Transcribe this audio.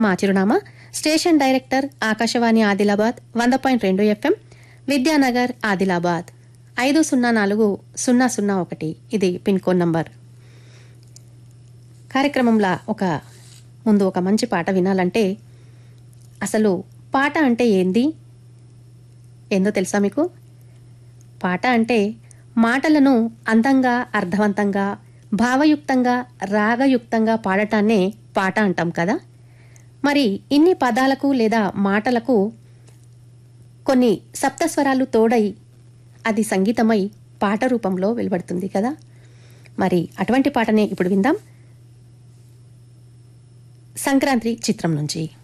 మా చిరునామా station director Akashvani Adilabad వంద పాయింట్ రెండు ఎఫ్ఎం విద్యానగర్ ఆదిలాబాద్ ఐదు సున్నా నాలుగు సున్నా సున్నా ఒకటి ఇది పిన్ కోడ్ నంబర్ కార్యక్రమంలో ఒక ముందు ఒక మంచి పాట వినాలంటే అసలు పాట అంటే ఏంది ఏందో తెలుసా మీకు పాట అంటే మాటలను అందంగా అర్థవంతంగా భావయుక్తంగా రాగయుక్తంగా పాడటాన్నే పాట అంటాం కదా మరి ఇన్ని పదాలకు లేదా మాటలకు కొన్ని సప్తస్వరాలు తోడై అది సంగీతమై పాట రూపంలో వెలువడుతుంది కదా మరి అటువంటి పాటనే ఇప్పుడు విందాం సంక్రాంతి చిత్రం నుంచి